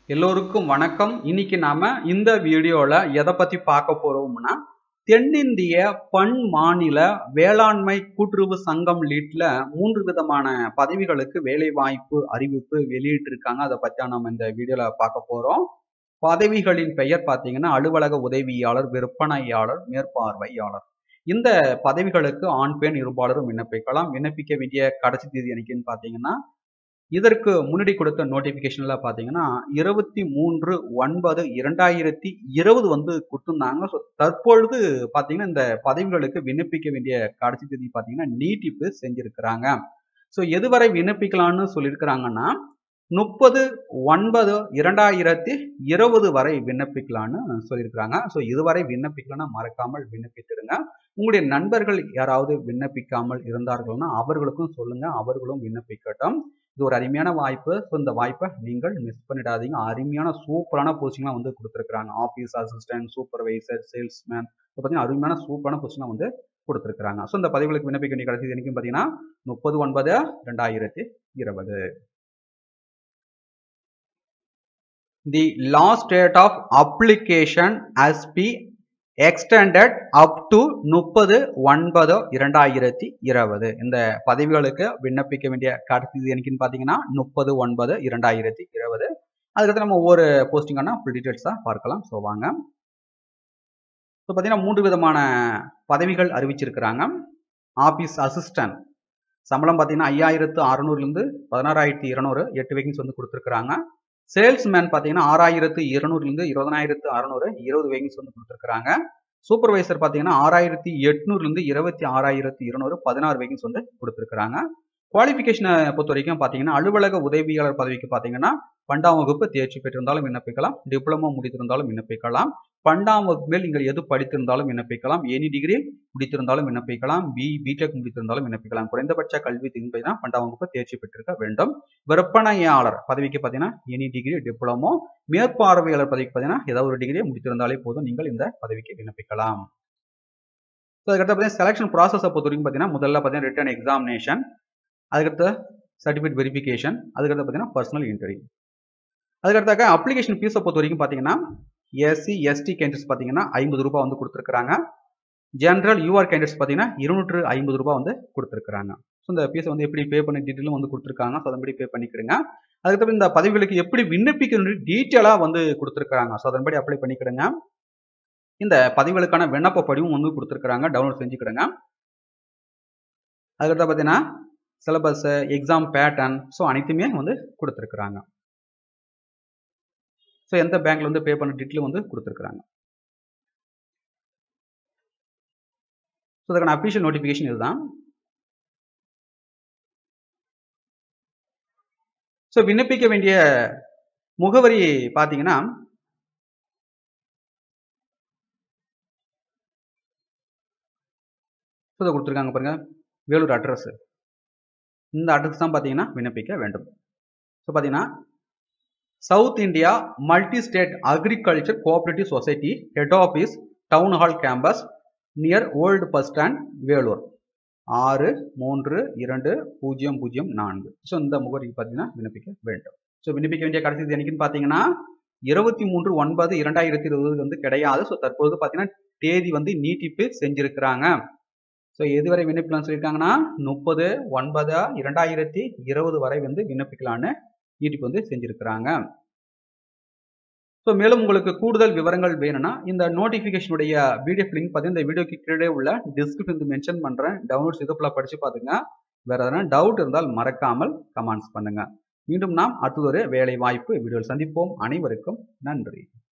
எல்லோருக்கும் வணக்கம் இன்னைக்கு நாம இந்த வீடியோல எதை பத்தி பார்க்க போறோம்னா தென்னிந்திய பன் மாநில வேளாண்மை கூட்டுறவு சங்கம் லீட்ல மூன்று விதமான பதவிகளுக்கு வேலை வாய்ப்பு அறிவிப்பு வெளியிட்டிருக்காங்க அதை பத்தி நம்ம இந்த வீடியோல பார்க்க போறோம் பதவிகளின் பெயர் பார்த்தீங்கன்னா அலுவலக உதவியாளர் விற்பனையாளர் மேற்பார்வையாளர் இந்த பதவிகளுக்கு ஆண் பெண் இருபாலரும் விண்ணப்பிக்கலாம் விண்ணப்பிக்க வேண்டிய கடைசி தேதி என்னைக்குன்னு பார்த்தீங்கன்னா இதற்கு முன்னாடி கொடுத்த நோட்டிபிகேஷன்ல பாத்தீங்கன்னா இருபத்தி மூன்று ஒன்பது இரண்டாயிரத்தி இருபது வந்து கொடுத்துருந்தாங்க ஸோ தற்பொழுது பாத்தீங்கன்னா இந்த பதவிகளுக்கு விண்ணப்பிக்க வேண்டிய கடைசி தேதி பாத்தீங்கன்னா நீட்டிப்பு செஞ்சிருக்கிறாங்க ஸோ எதுவரை விண்ணப்பிக்கலாம்னு சொல்லியிருக்கிறாங்கன்னா முப்பது ஒன்பது இரண்டாயிரத்தி இருபது வரை விண்ணப்பிக்கலான்னு சொல்லியிருக்கிறாங்க ஸோ இதுவரை விண்ணப்பிக்கலன்னா மறக்காமல் விண்ணப்பித்திடுங்க உங்களுடைய நண்பர்கள் யாராவது விண்ணப்பிக்காமல் இருந்தார்கள்னா அவர்களுக்கும் சொல்லுங்க அவர்களும் விண்ணப்பிக்கட்டும் இது ஒரு அருமையான வாய்ப்பு ஸோ இந்த வாய்ப்பை நீங்கள் மிஸ் பண்ணிடாதீங்க அருமையான சூப்பரான போஸ்டிங்லாம் வந்து கொடுத்துருக்காங்க ஆஃபீஸ் அசிஸ்டன்ட் சூப்பர்வைசர் சேல்ஸ்மேன் இப்போ பார்த்தீங்கன்னா அருமையான சூப்பரான போஸ்டிங்லாம் வந்து கொடுத்துருக்காங்க ஸோ இந்த பதவிகளுக்கு விண்ணப்பிக்க வேண்டிய கடைசி என்னைக்கும் பார்த்தீங்கன்னா முப்பது ஒன்பது ரெண்டாயிரத்தி இருபது the last date of application as be extended up to முப்பது ஒன்பது இரண்டாயிரத்தி இருபது இந்த பதவிகளுக்கு விண்ணப்பிக்க வேண்டிய கடைசி என்னைக்குன்னு பார்த்தீங்கன்னா முப்பது ஒன்பது இரண்டாயிரத்தி இருபது அதுக்கடுத்து நம்ம ஒவ்வொரு போஸ்டிங்கான ஃபுல் டீட்டெயில்ஸாக பார்க்கலாம் ஸோ வாங்க ஸோ பார்த்தீங்கன்னா மூன்று விதமான பதவிகள் அறிவிச்சிருக்கிறாங்க ஆஃபீஸ் அசிஸ்டன்ட் சம்பளம் பார்த்தீங்கன்னா ஐயாயிரத்து அறநூறுலேருந்து பதினாறாயிரத்தி இருநூறு எட்டு வேகன்ஸ் வந்து கொடுத்துருக்குறாங்க சேல்ஸ்மேன் பார்த்தீங்கன்னா ஆறாயிரத்து இருநூறுலேருந்து இருபதனாயிரத்து அறநூறு இருபது வேகன்ஸ் வந்து கொடுத்துருக்காங்க சூப்பர்வைசர் பார்த்தீங்கன்னா ஆறாயிரத்தி எட்நூறுலேருந்து இருபத்தி ஆறாயிரத்தி இருநூறு பதினாறு வேகன்ஸ் வந்து கொடுத்துருக்காங்க குவாலிஃபிகேஷனை பொறுத்த வரைக்கும் பார்த்தீங்கன்னா அலுவலக உதவியாளர் பதவிக்கு பார்த்தீங்கன்னா பன்னெண்டாம் வகுப்பு தேர்ச்சி பெற்றிருந்தாலும் விண்ணப்பிக்கலாம் டிப்ளமோ முடித்திருந்தாலும் விண்ணப்பிக்கலாம் பன்னெண்டாம் வகுப்பு மேல் நீங்கள் எது படித்திருந்தாலும் விண்ணப்பிக்கலாம் எனி டிகிரி முடித்திருந்தாலும் விண்ணப்பிக்கலாம் பி பிடெக் முடித்திருந்தாலும் விண்ணப்பிக்கலாம் குறைந்தபட்ச கல்வி பார்த்தீங்கன்னா பன்னெண்டாம் வகுப்பு தேர்ச்சி பெற்றிருக்க வேண்டும் விற்பனையாளர் பதவிக்கு பார்த்தீங்கன்னா எனி டிகிரி டிப்ளமோ மேற்பார்வையாளர் பதவிக்கு பார்த்தீங்கன்னா ஏதாவது ஒரு டிகிரி முடித்திருந்தாலே போதும் நீங்கள் இந்த பதவிக்கு விண்ணப்பிக்கலாம் ஸோ அதுக்கடுத்து பார்த்தீங்கன்னா செலெக்ஷன் ப்ராசஸை பொறுத்த வரைக்கும் பார்த்தீங்கன்னா முதல்ல பார்த்தீங்கன்னா ரிட்டன் எக்ஸாமினேஷன் அதுக்கடுத்து சர்டிஃபிகேட் வெரிஃபிகேஷன் அதுக்கடுத்து பார்த்தீங்கன்னா பர்சனல் இன்டர்வியூ அதுக்கடுத்தாக்க அப்ளிகேஷன் ஃபீஸை பொறுத்த வரைக்கும் பார்த்தீங்கன்னா எஸ்சி எஸ்டி கேண்டிடேட்ஸ் பார்த்தீங்கன்னா ஐம்பது ரூபாய் வந்து கொடுத்துருக்காங்க ஜென்ரல் யூஆர் கேண்டிடேட்ஸ் பார்த்தீங்கன்னா இருநூற்று ஐம்பது ரூபாய் வந்து கொடுத்துருக்காங்க ஸோ இந்த ஃபீஸை வந்து எப்படி பே பண்ணி டீட்டெயிலும் வந்து கொடுத்துருக்காங்க ஸோ அதன்படி பே பண்ணிக்கிடுங்க அதுக்கப்புறம் இந்த பதவிகளுக்கு எப்படி விண்ணப்பிக்கணும் டீட்டெயிலாக வந்து கொடுத்துருக்காங்க ஸோ அதன்படி அப்ளை பண்ணிக்கிடுங்க இந்த பதவிகளுக்கான விண்ணப்ப படிவும் வந்து கொடுத்துருக்காங்க டவுன்லோட் செஞ்சுக்கிடுங்க அதுக்கடுத்து பார்த்தீங்கன்னா சிலபஸ் எக்ஸாம் பேட்டர்ன் ஸோ அனைத்துமே வந்து கொடுத்துருக்குறாங்க ஸோ எந்த பேங்க்ல வந்து பே பண்ண டீட்டெயில் வந்து கொடுத்துருக்குறாங்க ஸோ அதுக்கான அஃபிஷியல் நோட்டிஃபிகேஷன் இதுதான் ஸோ விண்ணப்பிக்க வேண்டிய முகவரி பார்த்தீங்கன்னா ஸோ இதை கொடுத்துருக்காங்க பாருங்க வேலூர் அட்ரஸ் இந்த அட்ரஸ் தான் பார்த்தீங்கன்னா விண்ணப்பிக்க வேண்டும் ஸோ பார்த்தீங்கன்னா south India multi state agriculture cooperative society head office town hall campus near old bus stand Vellore ஆறு மூன்று இரண்டு பூஜ்ஜியம் பூஜ்ஜியம் நான்கு ஸோ இந்த முகவரிக்கு பார்த்தீங்கன்னா விண்ணப்பிக்க வேண்டும் ஸோ விண்ணப்பிக்க வேண்டிய கடைசி என்னைக்குன்னு பார்த்தீங்கன்னா இருபத்தி மூன்று ஒன்பது இரண்டாயிரத்தி இருபது வந்து கிடையாது ஸோ தற்போது பார்த்தீங்கன்னா தேதி வந்து நீட்டிப்பு செஞ்சிருக்கிறாங்க ஸோ எதுவரை விண்ணப்பிக்கலாம்னு சொல்லியிருக்காங்கன்னா முப்பது ஒன்பது இரண்டாயிரத்தி இருபது வரை வந்து விண்ணப்பிக்கலான்னு நீட்டிப்பு வந்து செஞ்சிருக்கிறாங்க ஸோ மேலும் உங்களுக்கு கூடுதல் விவரங்கள் வேணும்னா இந்த நோட்டிஃபிகேஷனுடைய பிடிஎஃப் லிங்க் பார்த்தீங்கன்னா இந்த வீடியோக்கு கீழே உள்ள டிஸ்கிரிப்ஷன் வந்து மென்ஷன் பண்ணுறேன் டவுன்லோட்ஸ் இது ஃபுல்லாக படித்து பார்த்துங்க வேறு எதனா டவுட் இருந்தால் மறக்காமல் கமெண்ட்ஸ் பண்ணுங்க மீண்டும் நாம் அடுத்ததொரு வேலை வாய்ப்பு வீடியோவில் சந்திப்போம் அனைவருக்கும் நன்றி